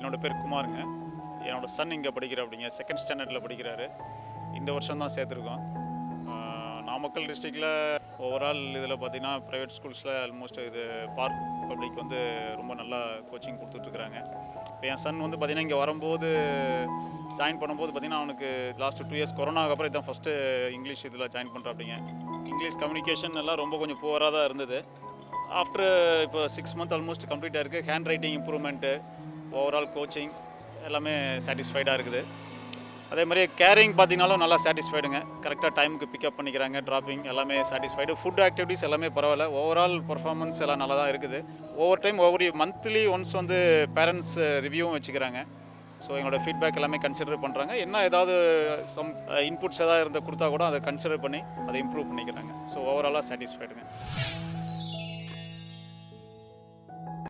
என்னோட பேர் குமாருங்க என்னோட சன் இங்கே படிக்கிற அப்படிங்க செகண்ட் ஸ்டாண்டர்டில் படிக்கிறாரு இந்த வருஷம் தான் சேர்த்துருக்கோம் ஆஹ் நாமக்கல் டிஸ்ட்ரிக்டில் ஓவரால் இதில் பார்த்தீங்கன்னா ப்ரைவேட் ஸ்கூல்ஸில் ஆல்மோஸ்ட் இது பார்க் பப்ளிக் வந்து ரொம்ப நல்லா கோச்சிங் கொடுத்துட்ருக்குறாங்க இப்போ என் சன் வந்து பார்த்தீங்கன்னா இங்கே வரும்போது ஜாயின் பண்ணும்போது பார்த்தீங்கன்னா அவனுக்கு லாஸ்ட் டூ இயர்ஸ் கொரோனாக்கு அப்புறம் இதான் ஃபஸ்ட்டு இங்கிலீஷ் இதில் ஜாயின் பண்ணுறாப்பிங்க இங்கிலீஷ் கம்யூனிகேஷன் எல்லாம் ரொம்ப கொஞ்சம் புவராக தான் இருந்தது ஆஃப்டர் இப்போ சிக்ஸ் மந்த் ஆல்மோஸ்ட் கம்ப்ளீட்டாக இருக்குது hand writing improvement overall coaching எல்லாமே சாட்டிஸ்ஃபைடாக இருக்குது அதே மாதிரி கேரிங் பார்த்தீங்கனாலும் நல்லா சாட்டிஸ்ஃபைடுங்க கரெக்டாக டைமுக்கு பிக்கப் பண்ணிக்கிறாங்க ட்ராப்பிங் எல்லாமே சாட்டிஸ்ஃபைடு ஃபுட் ஆக்டிவிட்டீஸ் எல்லாமே பரவாயில்ல ஓவரால் பர்ஃபார்மன்ஸ் எல்லாம் நல்லா தான் இருக்குது ஒவ்வொரு டைம் ஒவ்வொரு மந்த்லி ஒன்ஸ் வந்து பேரண்ட்ஸ் ரிவ்யூவும் வச்சுக்கிறாங்க ஸோ எங்களோட ஃபீட்பேக் எல்லாமே கன்சிடர் பண்ணுறாங்க என்ன ஏதாவது சம் இன்புட்ஸ் ஏதாவது இருந்தால் கொடுத்தா கூட அதை கன்சிடர் பண்ணி அதை இம்ப்ரூவ் பண்ணிக்கிறாங்க ஸோ ஓவராலாக சாட்டிஸ்ஃபைடுங்க